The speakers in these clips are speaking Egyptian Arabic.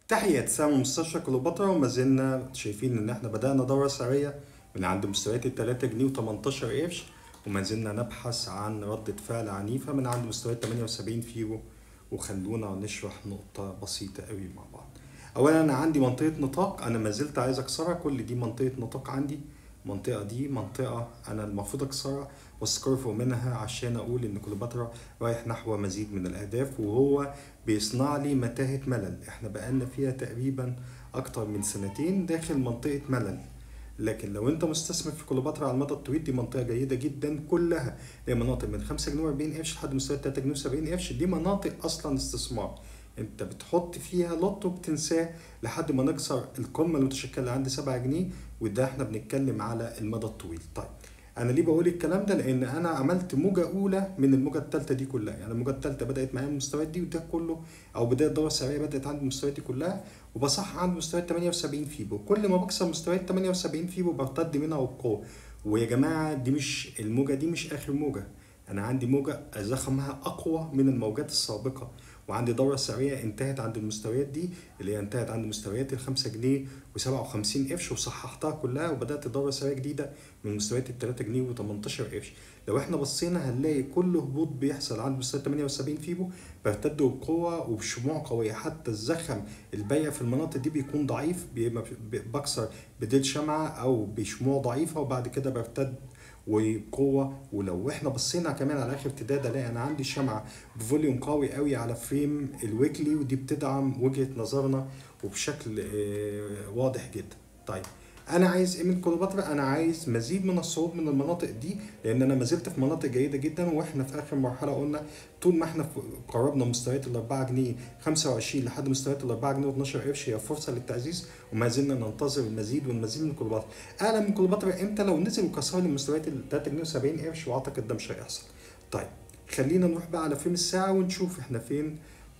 تحية سام مستشفى كليوباترا وما زلنا شايفين ان احنا بدأنا دورة سرية من عند مستويات ال 3 جنيه و18 قرش وما زلنا نبحث عن ردة فعل عنيفة من عند مستويات 78 فيرو وخلونا نشرح نقطة بسيطة قوي مع بعض. أولا أنا عندي منطقة نطاق أنا ما زلت عايز أكسرها كل دي منطقة نطاق عندي المنطقة دي منطقة أنا المفروض أكسرها واستقر فوق منها عشان أقول إن كليوباترا رايح نحو مزيد من الأهداف وهو بيصنع لي متاهة ملل إحنا بقالنا فيها تقريبا أكتر من سنتين داخل منطقة ملل لكن لو انت مستثمر في كليوباترا على المدى الطويل دي منطقه جيده جدا كلها هي مناطق من 5 جنيه و40 قرش لحد مستوى 3 جنيه و70 قرش دي مناطق اصلا استثمار انت بتحط فيها لوت وبتنساه لحد ما نكسر القمه المتشكله عند 7 جنيه وده احنا بنتكلم على المدى الطويل طيب انا ليه بقول الكلام ده لان انا عملت موجه اولى من الموجه الثالثه دي كلها يعني الموجه الثالثه بدات معايا من المستويات دي وده كله او بدايه الدوره السعريه بدات عند المستويات دي كلها وبصح عند مستويات 78 فيبو كل ما بكسر مستويات 78 فيبو برتد منها وبقوه ويا جماعه دي مش الموجه دي مش اخر موجه انا عندي موجه زخمها اقوى من الموجات السابقه وعندي دورة سعرية انتهت عند المستويات دي اللي هي انتهت عند مستويات ال 5 جنيه و57 قرش وصححتها كلها وبدأت دورة سعرية جديدة من مستويات ال 3 جنيه و18 قرش لو احنا بصينا هنلاقي كل هبوط بيحصل عند مستوى 78 فيبو بيرتد بقوة وبشموع قوية حتى الزخم البيع في المناطق دي بيكون ضعيف بكسر بديل شمعة أو بشموع ضعيفة وبعد كده برتد وقوه ولو احنا بصينا كمان على اخر ارتداد الاقي انا عندي شمعه بفوليوم قوي قوي على فريم الويكلي ودي بتدعم وجهه نظرنا وبشكل واضح جدا طيب انا عايز ايه من كليوباترا انا عايز مزيد من الصعود من المناطق دي لان انا ما زلت في مناطق جيده جدا واحنا في اخر مرحله قلنا طول ما احنا قربنا مستويات ال 4 جنيه 25 لحد مستويات ال 4 جنيه و12 قرش هي فرصه للتعزيز وما زلنا ننتظر المزيد والمزيد من كليوباترا اعلى من كليوباترا امتى لو نزل وكسر لي مستويات ال 3 جنيه و70 قرش واعتقد ده مش هيحصل طيب خلينا نروح بقى على فريم الساعه ونشوف احنا فين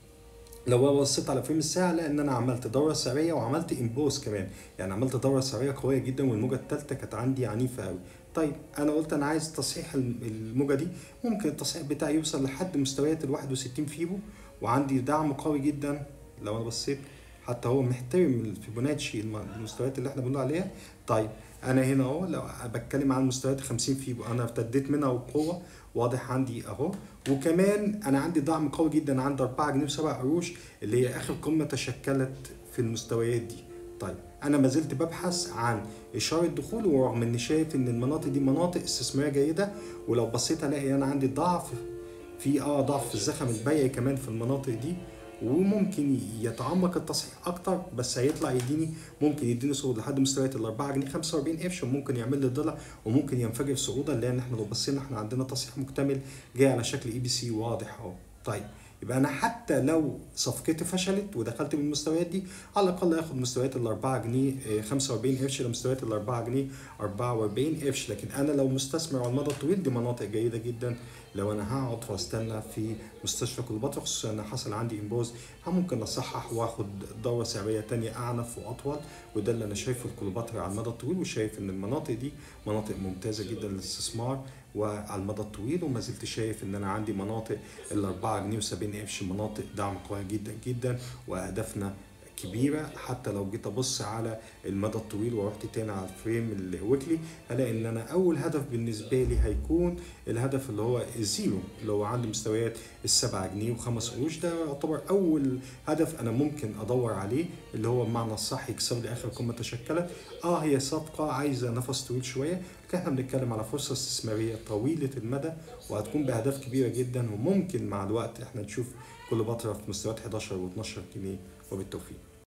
لو انا بصيت على فريم الساعه لان انا عملت دوره سعريه وعملت امبوس كمان يعني عملت دوره سعريه قويه جدا والموجه الثالثه كانت عندي عنيفه قوي طيب انا قلت انا عايز تصحيح الموجه دي ممكن التصحيح بتاعي يوصل لحد مستويات ال 61 فيبو وعندي دعم قوي جدا لو انا بصيت حتى هو محترم الفيبوناتشي المستويات اللي احنا بنقول عليها طيب انا هنا اهو لو بتكلم عن مستويات 50 فيبو انا ارتديت منها وبقوه واضح عندي اهو وكمان انا عندي دعم قوي جدا عند 4 جنيه و7 قروش اللي هي اخر قمه تشكلت في المستويات دي طيب انا ما زلت ببحث عن اشاره دخول ورغم اني شايف ان المناطق دي مناطق استثماريه جيده ولو بصيت الاقي انا عندي ضعف في اه ضعف في الزخم البيعي كمان في المناطق دي وممكن يتعمق التصحيح اكتر بس هيطلع يديني ممكن يديني صعود لحد مستويات ال 4 جنيه 45 قرش وممكن يعمل لي ضلع وممكن ينفجر صعودا لان احنا لو بصينا احنا عندنا تصحيح مكتمل جاي على شكل اي بي سي واضح اهو طيب يبقى انا حتى لو صفقتي فشلت ودخلت من المستويات دي على الاقل اخد مستويات ال 4 جنيه 45 قرش لمستويات ال 4 جنيه 44 قرش لكن انا لو مستثمر على المدى الطويل دي مناطق جيده جدا لو انا هقعد واستنى في مستشفى كليوباترا خصوصا ان حصل عندي امبوز ممكن اصحح واخد دوره سعريه تانية اعنف واطول وده اللي انا شايفه الكليوباترا على المدى الطويل وشايف ان المناطق دي مناطق ممتازه جدا للاستثمار وعلى المدى الطويل وما زلت شايف ان انا عندي مناطق ال 4 جنيه و70 قرش مناطق دعم قويه جدا جدا واهدافنا كبيره حتى لو جيت ابص على المدى الطويل ورحت تاني على الفريم الويكلي هلاقي ان انا اول هدف بالنسبه لي هيكون الهدف اللي هو الزيرو اللي هو عند مستويات السبعة جنيه وخمس قروش ده يعتبر اول هدف انا ممكن ادور عليه اللي هو بمعنى الصح يكسر لي اخر قمه تشكلت اه هي صفقه عايزه نفس طويل شويه لكن احنا بنتكلم على فرصه استثماريه طويله المدى وهتكون باهداف كبيره جدا وممكن مع الوقت احنا نشوف كل فتره في مستويات 11 و12 جنيه وبالتوفيق